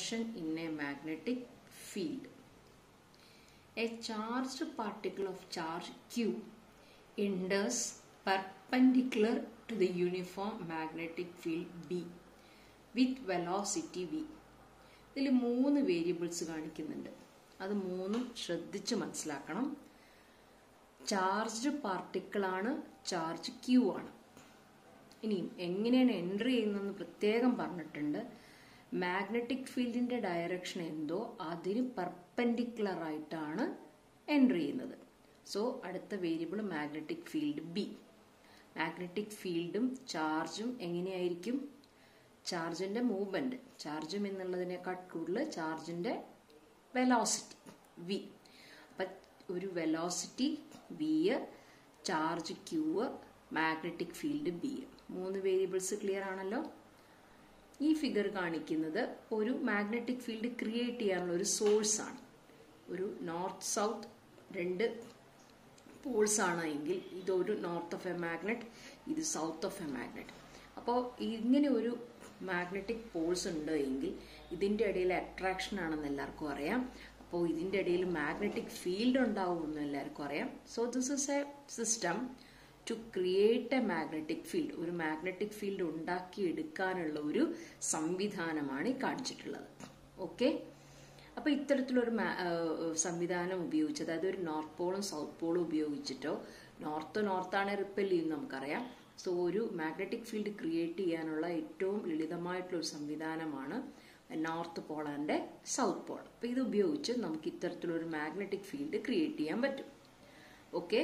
motion in a magnetic field. A charged particle of charge Q enters perpendicular to the uniform magnetic field B with velocity V. ഇതിൽ മൂന്ന് variables കാണിക്കുന്നുണ്ട് അത് മൂന്നും ശ്രദ്ധിച്ച് മനസ്സിലാക്കണം charged പാർട്ടിക്കിളാണ് charge Q ആണ് ഇനിയും എങ്ങനെയാണ് എൻട്രി ചെയ്യുന്നതെന്ന് പ്രത്യേകം പറഞ്ഞിട്ടുണ്ട് മാഗ്നറ്റിക് ഫീൽഡിന്റെ ഡയറക്ഷൻ എന്തോ അതിന് പെർപെൻഡിക്കുലർ ആയിട്ടാണ് എൻട്രി ചെയ്യുന്നത് സോ അടുത്ത variable magnetic field B magnetic ഫീൽഡും ചാർജും എങ്ങനെയായിരിക്കും ചാർജിന്റെ മൂവ്മെന്റ് ചാർജും എന്നുള്ളതിനേക്കാൾ കൂടുതൽ ചാർജിന്റെ വെലോസിറ്റി വി അപ്പൊ ഒരു velocity V charge Q magnetic field B മൂന്ന് വേരിയബിൾസ് ക്ലിയർ ആണല്ലോ ഈ ഫിഗർ കാണിക്കുന്നത് ഒരു മാഗ്നറ്റിക് ഫീൽഡ് ക്രിയേറ്റ് ചെയ്യാനുള്ള ഒരു സോഴ്സ് ആണ് ഒരു നോർത്ത് സൗത്ത് രണ്ട് പോൾസ് ആണ് എങ്കിൽ ഇതൊരു നോർത്ത് ഓഫ് എ മാഗ്നറ്റ് ഇത് സൗത്ത് ഓഫ് എ മാഗ്നറ്റ് അപ്പോൾ ഇങ്ങനെ ഒരു മാഗ്നറ്റിക് പോൾസ് ഉണ്ട് എങ്കിൽ ഇതിൻ്റെ ഇടയിൽ അട്രാക്ഷൻ ആണെന്ന് എല്ലാവർക്കും അറിയാം അപ്പോൾ ഇതിൻ്റെ ഇടയിൽ മാഗ്നറ്റിക് ഫീൽഡ് ഉണ്ടാവും എന്ന് എല്ലാവർക്കും അറിയാം so this is a system to create a magnetic field ഒരു മാഗ്നറ്റിക് ഫീൽഡ് ഉണ്ടാക്കിയെടുക്കാനുള്ള ഒരു സംവിധാനമാണ് ഈ കാണിച്ചിട്ടുള്ളത് ഓക്കെ അപ്പൊ ഇത്തരത്തിലൊരു സംവിധാനം ഉപയോഗിച്ച് അതായത് ഒരു നോർത്ത് പോളും സൗത്ത് പോളും ഉപയോഗിച്ചിട്ടോ നോർത്ത് നോർത്താണ് റിപ്പൽ ചെയ്യും നമുക്കറിയാം സോ ഒരു മാഗ്നറ്റിക് ഫീൽഡ് ക്രിയേറ്റ് ചെയ്യാനുള്ള ഏറ്റവും ലളിതമായിട്ടുള്ള ഒരു സംവിധാനമാണ് north pole and south pole അപ്പൊ ഇത് ഉപയോഗിച്ച് നമുക്ക് ഇത്തരത്തിലൊരു മാഗ്നറ്റിക് ഫീൽഡ് ക്രിയേറ്റ് ചെയ്യാൻ പറ്റും ഓക്കെ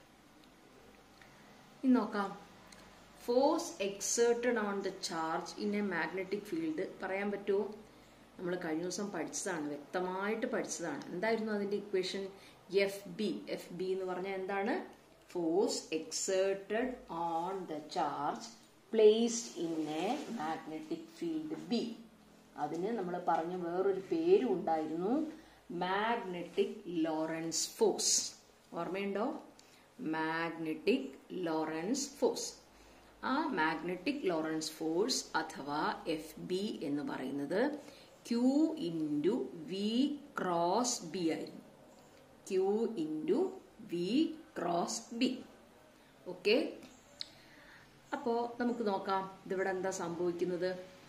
ഇനി നോക്കാം force exerted on the charge in a magnetic field പറയാൻ പറ്റുമോ നമ്മൾ കഴിഞ്ഞ ദിവസം പഠിച്ചതാണ് വ്യക്തമായിട്ട് പഠിച്ചതാണ് എന്തായിരുന്നു അതിന്റെ equation F B F B എന്ന് പറഞ്ഞാൽ എന്താണ് force exerted on the charge placed in a magnetic field B അതിന് നമ്മൾ പറഞ്ഞ വേറൊരു പേരും ഉണ്ടായിരുന്നു മാഗ്നറ്റിക് ലോറൻസ് ഫോഴ്സ് ഓർമ്മയുണ്ടോ മാഗ്നറ്റിക് ലോറൻസ് ഫോഴ്സ് ആ മാഗ്നറ്റിക് ലോറൻസ് ഫോഴ്സ് അഥവാ എഫ് ബി എന്ന് പറയുന്നത് Q into V cross B ആയിരുന്നു Q into V cross B okay അപ്പോ നമുക്ക് നോക്കാം ഇതിവിടെ എന്താ സംഭവിക്കുന്നത്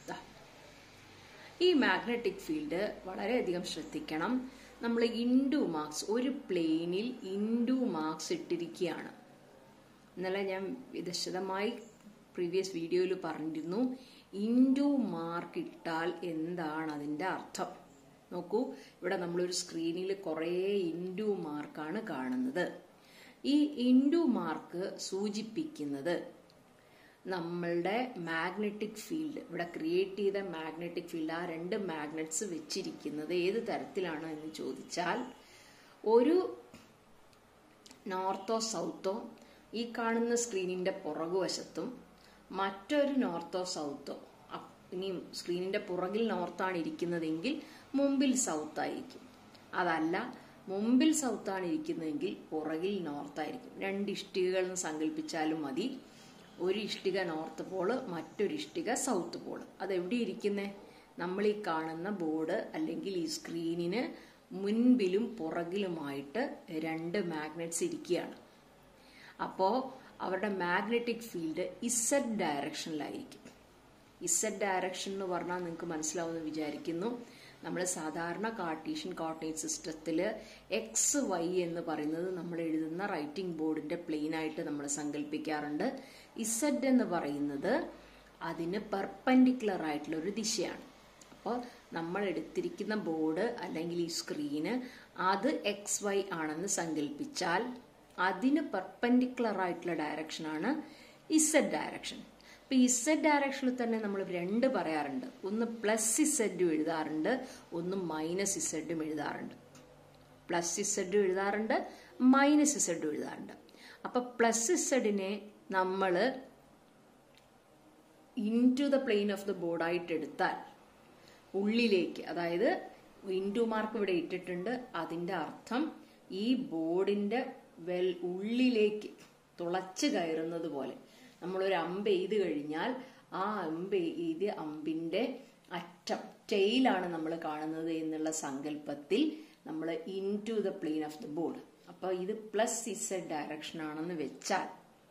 ഈ മാഗ്നറ്റിക് ഫീൽഡ് വളരെയധികം ശ്രദ്ധിക്കണം നമ്മൾ ഇൻഡു മാർക്സ് ഒരു പ്ലെയിനിൽ ഇൻഡു മാർക്സ് ഇട്ടിരിക്കുകയാണ് ഇന്നലെ ഞാൻ വിശദമായി പ്രീവിയസ് വീഡിയോയിൽ പറഞ്ഞിരുന്നു ഇൻഡു മാർക്ക് ഇട്ടാൽ എന്താണ് അതിൻ്റെ അർത്ഥം നോക്കൂ ഇവിടെ നമ്മളൊരു സ്ക്രീനിൽ കുറേ ഇൻഡു മാർക്കാണ് കാണുന്നത് ഈ ഇൻഡു മാർക്ക് സൂചിപ്പിക്കുന്നത് നമ്മളുടെ മാഗ്നറ്റിക് ഫീൽഡ് ഇവിടെ ക്രിയേറ്റ് ചെയ്ത മാഗ്നറ്റിക് ഫീൽഡ് ആ രണ്ട് മാഗ്നറ്റ്സ് വെച്ചിരിക്കുന്നത് ഏത് തരത്തിലാണ് എന്ന് ചോദിച്ചാൽ ഒരു നോർത്തോ സൗത്തോ ഈ കാണുന്ന സ്ക്രീനിന്റെ പുറകുവശത്തും മറ്റൊരു നോർത്തോ സൗത്തോ ഇനിയും സ്ക്രീനിന്റെ പുറകിൽ നോർത്താണ് ഇരിക്കുന്നതെങ്കിൽ മുമ്പിൽ സൗത്ത് ആയിരിക്കും അതല്ല മുമ്പിൽ സൗത്താണ് ഇരിക്കുന്നതെങ്കിൽ പുറകിൽ നോർത്ത് ആയിരിക്കും രണ്ട് ഇഷ്ടികകൾ എന്ന് സങ്കല്പിച്ചാലും മതി ഒരു ഇഷ്ടിക നോർത്ത് പോള് മറ്റൊരു ഇഷ്ടിക സൗത്ത് പോള് അതെവിടെ ഇരിക്കുന്നേ നമ്മൾ ഈ കാണുന്ന ബോർഡ് അല്ലെങ്കിൽ ഈ സ്ക്രീനിന് മുൻപിലും പുറകിലുമായിട്ട് രണ്ട് മാഗ്നറ്റ്സ് ഇരിക്കുകയാണ് അപ്പോൾ അവരുടെ മാഗ്നറ്റിക് ഫീൽഡ് ഇസഡ് ഡയറക്ഷനിലായിരിക്കും ഇസഡ് ഡയറക്ഷൻ എന്ന് പറഞ്ഞാൽ നിങ്ങൾക്ക് മനസ്സിലാവുമെന്ന് വിചാരിക്കുന്നു നമ്മൾ സാധാരണ കാർട്ടീഷ്യൻ കോർഡിനേറ്റ് സിസ്റ്റത്തിൽ എക്സ് വൈ എന്ന് പറയുന്നത് നമ്മൾ എഴുതുന്ന റൈറ്റിംഗ് ബോർഡിന്റെ പ്ലെയിൻ ആയിട്ട് നമ്മൾ സങ്കല്പിക്കാറുണ്ട് ഇസഡ് എന്ന് പറയുന്നത് അതിന് പെർപെൻഡിക്കുലർ ആയിട്ടുള്ള ഒരു ദിശയാണ് അപ്പോൾ നമ്മൾ എടുത്തിരിക്കുന്ന ബോർഡ് അല്ലെങ്കിൽ ഈ സ്ക്രീന് അത് എക്സ് വൈ ആണെന്ന് സങ്കല്പിച്ചാൽ അതിന് പെർപെൻഡിക്കുലർ ആയിട്ടുള്ള ഡയറക്ഷനാണ് ഇസഡ് ഡയറക്ഷൻ ഇപ്പൊ ഇസഡ് ഡയറക്ഷനിൽ തന്നെ നമ്മൾ രണ്ട് പറയാറുണ്ട് ഒന്ന് പ്ലസ് ഇസഡും എഴുതാറുണ്ട് ഒന്ന് മൈനസ് ഇസഡും എഴുതാറുണ്ട് പ്ലസ് ഇസഡും എഴുതാറുണ്ട് മൈനസ് ഇസഡും എഴുതാറുണ്ട് അപ്പൊ പ്ലസ് ഇസഡിനെ നമ്മൾ into the plane of the ബോർഡായിട്ട് എടുത്താൽ ഉള്ളിലേക്ക് അതായത് ഇൻറ്റു മാർക്ക് ഇവിടെ ഇട്ടിട്ടുണ്ട് അതിന്റെ അർത്ഥം ഈ ബോർഡിന്റെ വെൽ ഉള്ളിലേക്ക് തുളച്ചു കയറുന്നത് പോലെ നമ്മളൊരു അമ്പ് എയ്ത് കഴിഞ്ഞാൽ ആ അമ്പ് എയ്ത് അമ്പിന്റെ അറ്റം ടെയിലാണ് നമ്മൾ കാണുന്നത് എന്നുള്ള സങ്കല്പത്തിൽ നമ്മൾ into the plane of the board അപ്പൊ ഇത് പ്ലസ് ഇസഡ് ഡയറക്ഷൻ ആണെന്ന് വെച്ചാൽ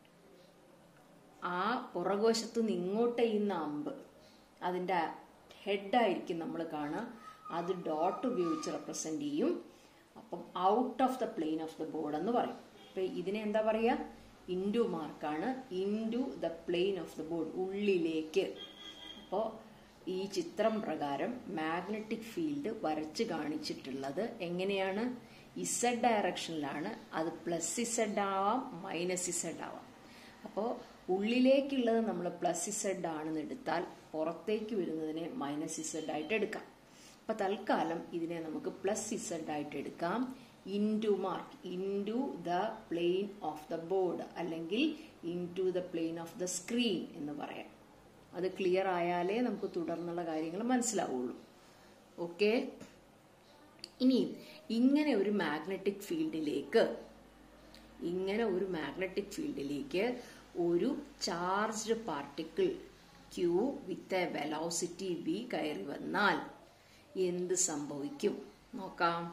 ആ പുറകുവശത്തു നിന്ന് ഇങ്ങോട്ട് ചെയ്യുന്ന അമ്പ് അതിന്റെ ഹെഡായിരിക്കും നമ്മൾ കാണുക അത് ഡോട്ട് ഉപയോഗിച്ച് റെപ്രസെന്റ് ചെയ്യും അപ്പം out of the plane of the board എന്ന് പറയും അപ്പൊ ഇതിനെ എന്താ പറയുക ഇൻഡു മാർക്കാണ് into the plane of the board ഉള്ളിലേക്ക് അപ്പോൾ ഈ ചിത്രം പ്രകാരം മാഗ്നറ്റിക് ഫീൽഡ് വരച്ച് കാണിച്ചിട്ടുള്ളത് എങ്ങനെയാണ് ഇസഡ് ഡയറക്ഷനിലാണ് അത് പ്ലസ് ഇസഡ് ആവാം മൈനസ് ഇസഡ് ആവാം അപ്പോൾ ഉള്ളിലേക്കുള്ളത് നമ്മൾ പ്ലസ് ഇസഡ് ആണെന്ന് എടുത്താൽ പുറത്തേക്ക് വരുന്നതിനെ മൈനസ് ഇസഡ് ആയിട്ട് എടുക്കാം അപ്പൊ തൽക്കാലം ഇതിനെ നമുക്ക് പ്ലസ് ഇസഡ് ആയിട്ട് എടുക്കാം into mark into the plane of the board അല്ലെങ്കിൽ into the plane of the screen എന്ന് പറയാം അത് ക്ലിയർ ആയാലേ നമുക്ക് തുടർന്നുള്ള കാര്യങ്ങൾ മനസ്സിലാവുള്ളൂ ഓക്കെ ഇനി ഇങ്ങനെ ഒരു മാഗ്നറ്റിക് ഫീൽഡിലേക്ക് ഇങ്ങനെ ഒരു മാഗ്നറ്റിക് ഫീൽഡിലേക്ക് ഒരു charged particle Q with a velocity V കയറി വന്നാൽ എന്ത് സംഭവിക്കും നോക്കാം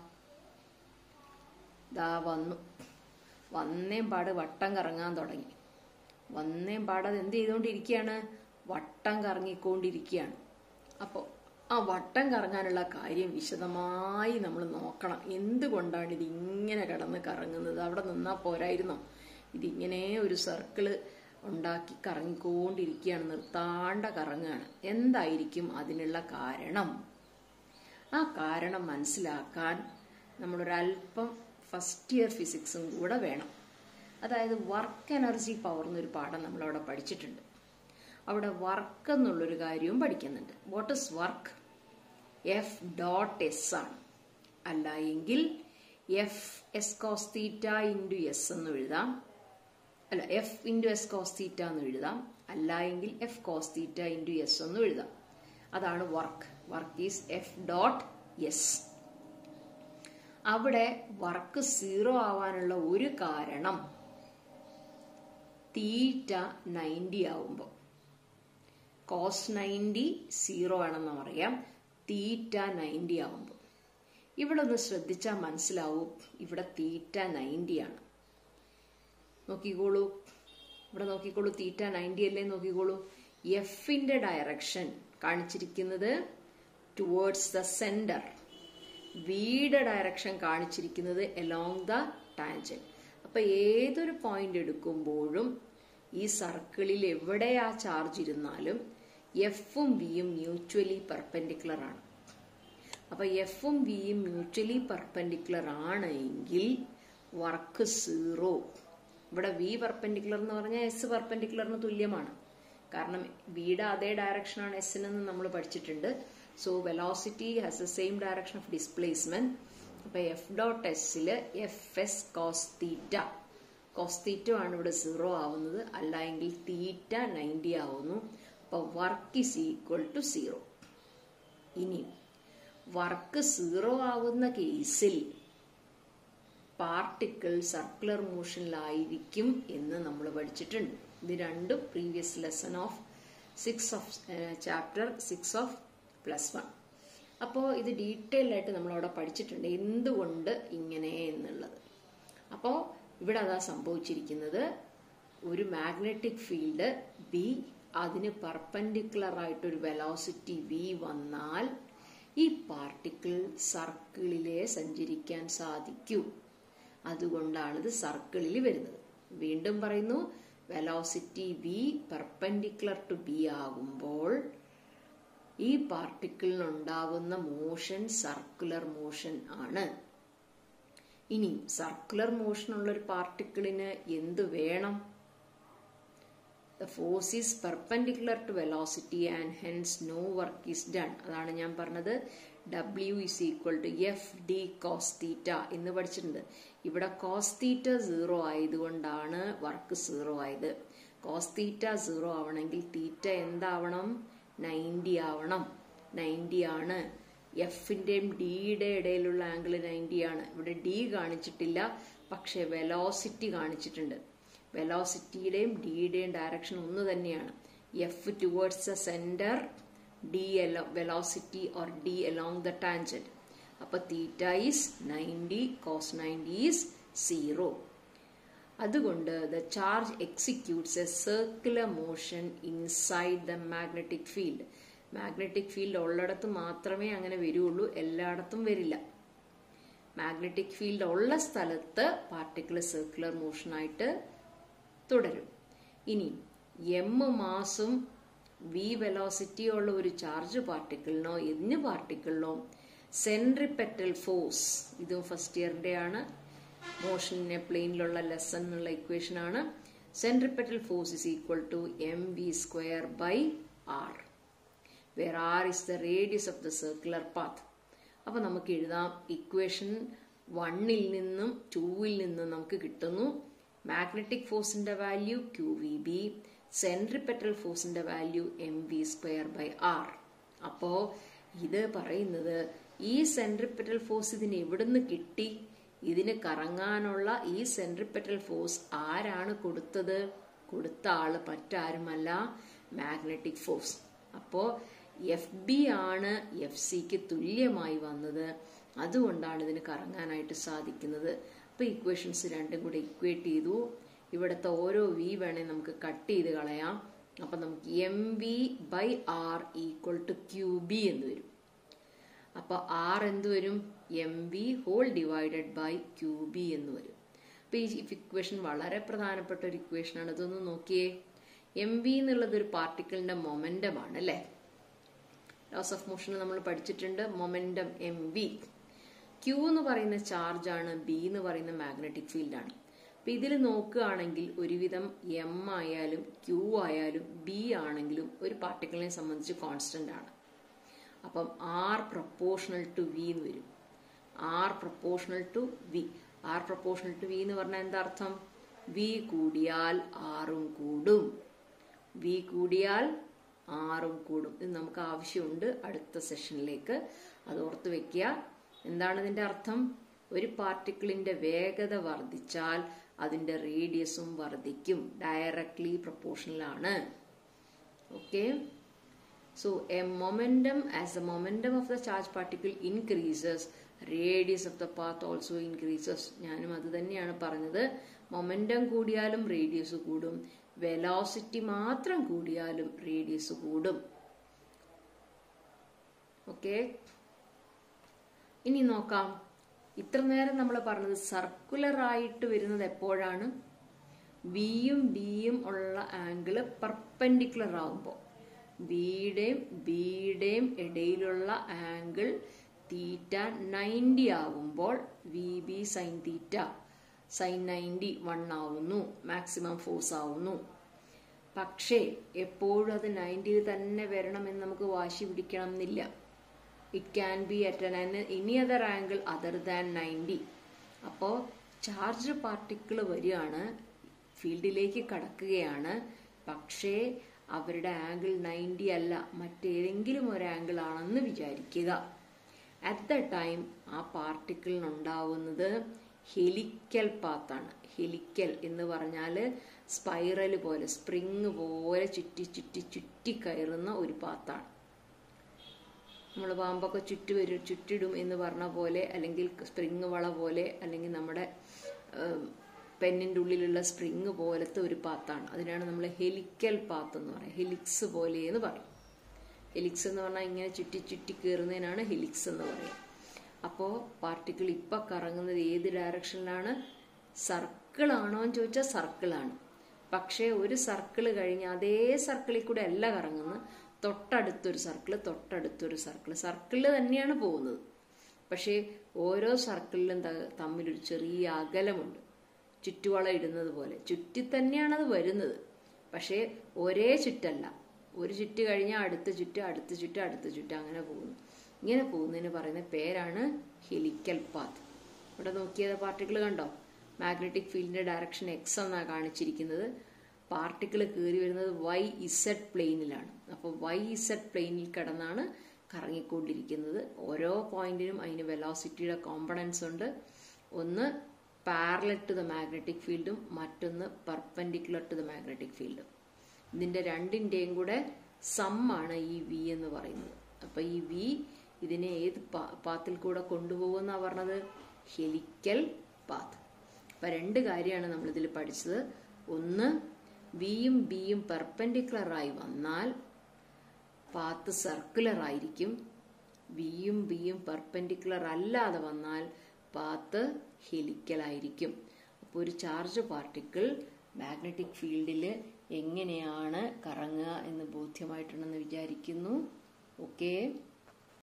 ദാ വന്നു വന്നേം പാട് വട്ടം കറങ്ങാൻ തുടങ്ങി വന്നേം പാട് അത് എന്ത് ചെയ്തുകൊണ്ടിരിക്കുകയാണ് വട്ടം കറങ്ങിക്കൊണ്ടിരിക്കുകയാണ് അപ്പോൾ ആ വട്ടം കറങ്ങാനുള്ള കാര്യം വിശദമായി നമ്മൾ നോക്കണം എന്തുകൊണ്ടാണ് ഇത് ഇങ്ങനെ കിടന്ന് കറങ്ങുന്നത് അവിടെ നിന്നാൽ പോരായിരുന്നോ ഇതിങ്ങനെ ഒരു സർക്കിള് ഉണ്ടാക്കി കറങ്ങിക്കൊണ്ടിരിക്കുകയാണ് നിർത്താണ്ട കറങ്ങുകയാണ് എന്തായിരിക്കും അതിനുള്ള കാരണം ആ കാരണം മനസ്സിലാക്കാൻ നമ്മളൊരല്പം ഫസ്റ്റ് ഇയർ ഫിസിക്സും കൂടെ വേണം അതായത് വർക്ക് എനർജി പവർ എന്നൊരു പാഠം നമ്മളവിടെ പഠിച്ചിട്ടുണ്ട് അവിടെ വർക്ക് എന്നുള്ളൊരു കാര്യവും പഠിക്കുന്നുണ്ട് what is work F dot S ആണ് അല്ല എങ്കിൽ F S cos theta into S എന്ന് എഴുതാം അല്ല F into S cos theta എന്ന് എഴുതാം അല്ല എങ്കിൽ F cos theta into S എന്ന് എഴുതാം അതാണ് work work is F dot S അവിടെ വർക്ക് സീറോ ആവാനുള്ള ഒരു കാരണം തീറ്റ നയൻറ്റി ആവുമ്പോൾ കോസ് നയൻറ്റി സീറോ ആണെന്ന് പറയാം തീറ്റ നയൻറ്റി ആവുമ്പോൾ ഇവിടെ ഒന്ന് ശ്രദ്ധിച്ചാൽ മനസ്സിലാവും ഇവിടെ തീറ്റ നയൻറ്റി ആണ് നോക്കിക്കോളൂ ഇവിടെ നോക്കിക്കോളൂ തീറ്റ നയൻറ്റി അല്ലേ നോക്കിക്കോളൂ എഫിന്റെ ഡയറക്ഷൻ കാണിച്ചിരിക്കുന്നത് ടുവേർഡ്സ് ദ സെന്റർ വിയുടെ ഡയറക്ഷൻ കാണിച്ചിരിക്കുന്നത് എലോങ് ദ ടാൻജൻ അപ്പൊ ഏതൊരു പോയിന്റ് എടുക്കുമ്പോഴും ഈ സർക്കിളിൽ എവിടെ ആ ചാർജ് ഇരുന്നാലും എഫും വിയും മ്യൂച്വലി പെർപെൻഡിക്കുലർ ആണ് അപ്പൊ എഫും വിയും മ്യൂച്വലി പെർപെൻഡിക്കുലർ ആണ് എങ്കിൽ വർക്ക് സീറോ ഇവിടെ വി പെർപെൻഡിക്കുലർ എന്ന് പറഞ്ഞാൽ എസ് പെർപെൻഡിക്കുലറിന് തുല്യമാണ് കാരണം വിയുടെ അതേ ഡയറക്ഷനാണ് എസിനെന്ന് നമ്മൾ പഠിച്ചിട്ടുണ്ട് so velocity has the same direction of displacement അപ്പൊ എഫ് ഡോട്ട് എസിൽ F S cos theta cos theta ആണ് ഇവിടെ സീറോ ആവുന്നത് അല്ല എങ്കിൽ തീറ്റ നയൻറ്റി ആവുന്നു അപ്പൊ work is equal to zero ഇനി വർക്ക് സീറോ ആവുന്ന കേസിൽ പാർട്ടിക്കിൾ സർക്കുലർ മോഷനിലായിരിക്കും എന്ന് നമ്മൾ പഠിച്ചിട്ടുണ്ട് ഇത് രണ്ടും previous lesson of six of chapter six of plus one അപ്പോൾ ഇത് ഡീറ്റെയിൽ ആയിട്ട് നമ്മളവിടെ പഠിച്ചിട്ടുണ്ട് എന്തുകൊണ്ട് ഇങ്ങനെ എന്നുള്ളത് അപ്പോൾ ഇവിടെ അതാ സംഭവിച്ചിരിക്കുന്നത് ഒരു മാഗ്നറ്റിക് ഫീൽഡ് ബി അതിന് പെർപെൻഡിക്കുലർ ആയിട്ടൊരു വെലോസിറ്റി വി വന്നാൽ ഈ പാർട്ടിക്കിൾ സർക്കിളിലെ സഞ്ചരിക്കാൻ സാധിക്കൂ അതുകൊണ്ടാണ് ഇത് സർക്കിളിൽ വരുന്നത് വീണ്ടും പറയുന്നു velocity V perpendicular to B ആകുമ്പോൾ ഈ പാർട്ടിക്കിളിനുണ്ടാകുന്ന മോഷൻ സർക്കുലർ മോഷൻ ആണ് ഇനി സർക്കുലർ മോഷൻ ഉള്ള ഒരു പാർട്ടിക്കിളിന് എന്ത് വേണം the force is perpendicular to velocity and hence no work is done അതാണ് ഞാൻ പറഞ്ഞത് W is equal to F D cos theta എന്ന് പഠിച്ചിട്ടുണ്ട് ഇവിടെ കോസ് തീറ്റ സീറോ ആയതുകൊണ്ടാണ് വർക്ക് സീറോ ആയത് കോസ് തീറ്റ സീറോ ആവണമെങ്കിൽ തീറ്റ എന്താവണം നയൻറ്റി ആവണം നയൻറ്റി ആണ് എഫിന്റെയും ഡിയുടെ ഇടയിലുള്ള ആംഗിൾ നയൻറ്റി ആണ് ഇവിടെ ഡി കാണിച്ചിട്ടില്ല പക്ഷെ വെലോസിറ്റി കാണിച്ചിട്ടുണ്ട് വെലോസിറ്റിയുടെയും ഡിയുടെയും ഡയറക്ഷൻ ഒന്ന് തന്നെയാണ് F towards the centre D velocity or D along the tangent അപ്പൊ theta is ninety cos ninety is zero അതുകൊണ്ട് the charge executes a circular motion inside the magnetic field magnetic field ഉള്ളിടത്ത് മാത്രമേ അങ്ങനെ വരുള്ളൂ എല്ലായിടത്തും വരില്ല മാഗ്നറ്റിക് ഫീൽഡ് ഉള്ള സ്ഥലത്ത് പാർട്ടിക്കിൾ സർക്കുലർ മോഷനായിട്ട് തുടരും ഇനി എം മാസും വി വെലോസിറ്റി ഉള്ള ഒരു ചാർജ് പാർട്ടിക്കിളിനോ എന്ത് പാർട്ടിക്കിളിനോ സെൻട്രിപെറ്റൽ ഫോഴ്സ് ഇതും ഫസ്റ്റ് ഇയറിന്റെ ആണ് മോഷനിനെ പ്ലെയിനിലുള്ള ലെസൺ എന്നുള്ള ഇക്വേഷൻ ആണ് centripetal force is equal to M V square by R where R is the radius of the circular path അപ്പൊ നമുക്ക് എഴുതാം ഇക്വേഷൻ വണ്ണിൽ നിന്നും ടൂവിൽ നിന്നും നമുക്ക് കിട്ടുന്നു മാഗ്നറ്റിക് ഫോഴ്സിന്റെ value Q V B centripetal ഫോഴ്സിന്റെ value M V square by R അപ്പോ ഇത് പറയുന്നത് ഈ സെൻട്രിപെറ്റൽ ഫോഴ്സ് ഇതിന് എവിടുന്ന് കിട്ടി ഇതിന് കറങ്ങാനുള്ള ഈ സെൻട്രിപെറ്റൽ ഫോഴ്സ് ആരാണ് കൊടുത്തത് കൊടുത്ത ആള് മറ്റാരുമല്ല മാഗ്നറ്റിക് ഫോഴ്സ് അപ്പോ എഫ് ബി ആണ് എഫ് സിക്ക് തുല്യമായി വന്നത് അതുകൊണ്ടാണ് ഇതിന് കറങ്ങാനായിട്ട് സാധിക്കുന്നത് അപ്പൊ ഇക്വേഷൻസ് രണ്ടും കൂടെ ഇക്വേറ്റ് ചെയ്തു ഇവിടുത്തെ ഓരോ വി വേണേ നമുക്ക് കട്ട് ചെയ്ത് കളയാം അപ്പൊ നമുക്ക് M V by R equal to Q B എന്ന് വരും അപ്പൊ ആർ എന്ത് വരും M V whole divided by Q B എന്ന് വരും അപ്പൊ ഈ ഇക്വേഷൻ വളരെ പ്രധാനപ്പെട്ട ഒരു ഇക്വേഷൻ ആണ് ഇതൊന്ന് നോക്കിയേ എം വി എന്നുള്ളത് ഒരു പാർട്ടിക്കിളിന്റെ മൊമെന്റം ആണ് അല്ലേ ലോസ് ഓഫ് മോഷൻ നമ്മൾ പഠിച്ചിട്ടുണ്ട് മൊമെന്റം എം വി ക്യൂ എന്ന് പറയുന്ന ചാർജ് ആണ് ബി എന്ന് പറയുന്ന മാഗ്നറ്റിക് ഫീൽഡാണ് അപ്പൊ ഇതിൽ നോക്കുകയാണെങ്കിൽ ഒരുവിധം എം ആയാലും ക്യൂ ആയാലും ബി ആണെങ്കിലും ഒരു പാർട്ടിക്കിളിനെ സംബന്ധിച്ച് കോൺസ്റ്റന്റ് ആണ് അപ്പം ആർ പ്രപ്പോർഷണൽ ടു വി എന്ന് വരും R proportional to V R proportional to V എന്ന് പറഞ്ഞാൽ എന്താ അർത്ഥം വി കൂടിയാൽ ആറും കൂടും വി കൂടിയാൽ ആറും കൂടും ഇത് നമുക്ക് ആവശ്യമുണ്ട് അടുത്ത സെഷനിലേക്ക് അത് ഓർത്ത് വെക്കുക എന്താണ് ഇതിന്റെ അർത്ഥം ഒരു പാർട്ടിക്കിളിന്റെ വേഗത വർദ്ധിച്ചാൽ അതിന്റെ റേഡിയസും വർദ്ധിക്കും ഡയറക്ട്ലി പ്രപ്പോർഷണൽ ആണ് okay So a momentum as the momentum of the charge particle increases, radius of the path also increases. ഞാനും അത് തന്നെയാണ് പറഞ്ഞത് മൊമെന്റം കൂടിയാലും റേഡിയസ് കൂടും വെലോസിറ്റി മാത്രം കൂടിയാലും റേഡിയസ് കൂടും ഓക്കെ ഇനി നോക്കാം ഇത്ര നേരം നമ്മൾ പറഞ്ഞത് സർക്കുലർ ആയിട്ട് വരുന്നത് എപ്പോഴാണ് വിയും ഡിയും ഉള്ള ആംഗിള് പെർപെൻഡിക്കുലർ ആവുമ്പോൾ ബിയുടെയും ബിയുടെയും ഇടയിലുള്ള ആംഗിൾ തീറ്റ നയൻറ്റി ആവുമ്പോൾ V B sine theta sine ninety one ആവുന്നു മാക്സിമം ഫോഴ്സ് ആവുന്നു പക്ഷേ എപ്പോഴും അത് നയൻറ്റിയിൽ തന്നെ വരണമെന്ന് നമുക്ക് വാശി പിടിക്കണം എന്നില്ല it can be at an any other angle other than ninety അപ്പോൾ ചാർജ് പാർട്ടിക്കിൾ വരികയാണ് ഫീൽഡിലേക്ക് കടക്കുകയാണ് പക്ഷേ അവരുടെ ആംഗിൾ നയൻറ്റി അല്ല മറ്റേതെങ്കിലും ഒരു ആംഗിൾ ആണെന്ന് വിചാരിക്കുക അറ്റ് ദ ടൈം ആ പാർട്ടിക്കിളിനുണ്ടാവുന്നത് ഹെലിക്കൽ പാത്താണ് ഹെലിക്കൽ എന്ന് പറഞ്ഞാൽ സ്പൈറൽ പോലെ സ്പ്രിങ് പോലെ ചുറ്റി ചുറ്റി ചുറ്റി കയറുന്ന ഒരു പാത്താണ് നമ്മൾ പാമ്പൊക്കെ ചുറ്റി വരും ചുറ്റിടും എന്ന് പറഞ്ഞ പോലെ അല്ലെങ്കിൽ സ്പ്രിങ് വള പോലെ അല്ലെങ്കിൽ നമ്മുടെ പെന്നിൻ്റെ ഉള്ളിലുള്ള സ്പ്രിങ് പോലത്തെ ഒരു പാത്താണ് അതിനാണ് നമ്മൾ ഹെലിക്കൽ പാത്ത് എന്ന് പറയുന്നത് ഹെലിക്സ് പോലെ എന്ന് പറയും ഹെലിക്സ് എന്ന് പറഞ്ഞാൽ ഇങ്ങനെ ചുറ്റി ചുറ്റി കയറുന്നതിനാണ് ഹെലിക്സ് എന്ന് പറയുക അപ്പോൾ പാർട്ടിക്കിൾ ഇപ്പം കറങ്ങുന്നത് ഏത് ഡയറക്ഷനിലാണ് സർക്കിൾ ആണോ എന്ന് ചോദിച്ചാൽ സർക്കിളാണ് പക്ഷേ ഒരു സർക്കിൾ കഴിഞ്ഞ് അതേ സർക്കിളിൽ കൂടെ അല്ല കറങ്ങുന്നത് തൊട്ടടുത്തൊരു സർക്കിൾ തൊട്ടടുത്തൊരു സർക്കിൾ സർക്കിളിൽ തന്നെയാണ് പോകുന്നത് പക്ഷേ ഓരോ സർക്കിളിലും തമ്മിലൊരു ചെറിയ അകലമുണ്ട് ചുറ്റുവള ഇടുന്നത് പോലെ ചുറ്റി തന്നെയാണ് അത് വരുന്നത് പക്ഷേ ഒരേ ചുറ്റല്ല ഒരു ചുറ്റ് കഴിഞ്ഞാൽ അടുത്ത ചുറ്റ് അടുത്ത ചുറ്റ് അടുത്ത ചുറ്റ് അങ്ങനെ പോകുന്നു ഇങ്ങനെ പോകുന്നതിന് പറയുന്ന പേരാണ് ഹെലിക്കൽ പാത്ത് ഇവിടെ നോക്കിയത് പാർട്ടിക്കിൾ കണ്ടോ മാഗ്നറ്റിക് ഫീൽഡിന്റെ ഡയറക്ഷൻ എക്സ് എന്നാണ് കാണിച്ചിരിക്കുന്നത് പാർട്ടിക്കിൾ കയറി വരുന്നത് വൈ ഇസഡ് പ്ലെയിനിലാണ് അപ്പോൾ വൈ ഇസഡ് പ്ലെയിനിൽ കിടന്നാണ് കറങ്ങിക്കൊണ്ടിരിക്കുന്നത് ഓരോ പോയിന്റിനും അതിന് വെലോസിറ്റിയുടെ കോമ്പണൻസ് ഉണ്ട് ഒന്ന് പാരലൽ ടു ദ മാഗ്നറ്റിക് ഫീൽഡും മറ്റൊന്ന് പെർപെൻഡിക്കുലർ ടു ദ മാഗ്നറ്റിക് ഫീൽഡും ഇതിന്റെ രണ്ടിന്റെയും കൂടെ സമ്മാണ് ഈ വി എന്ന് പറയുന്നത് അപ്പൊ ഈ വി ഇതിനെ ഏത് പാത്തിൽ കൂടെ കൊണ്ടുപോകുന്ന പറഞ്ഞത് ഹെലിക്കൽ പാത്ത് അപ്പൊ രണ്ട് കാര്യമാണ് നമ്മൾ ഇതിൽ പഠിച്ചത് ഒന്ന് വിയും ബിയും പെർപെൻഡിക്കുലർ ആയി വന്നാൽ പാത്ത് സർക്കുലർ ആയിരിക്കും വിയും ബിയും പെർപെൻഡിക്കുലർ അല്ലാതെ വന്നാൽ പാത്ത് ഹെലിക്കൽ ആയിരിക്കും അപ്പോൾ ഒരു ചാർജ് പാർട്ടിക്കിൾ മാഗ്നറ്റിക് ഫീൽഡിൽ എങ്ങനെയാണ് കറങ്ങുക എന്ന് ബോധ്യമായിട്ടുണ്ടെന്ന് വിചാരിക്കുന്നു ഓക്കേ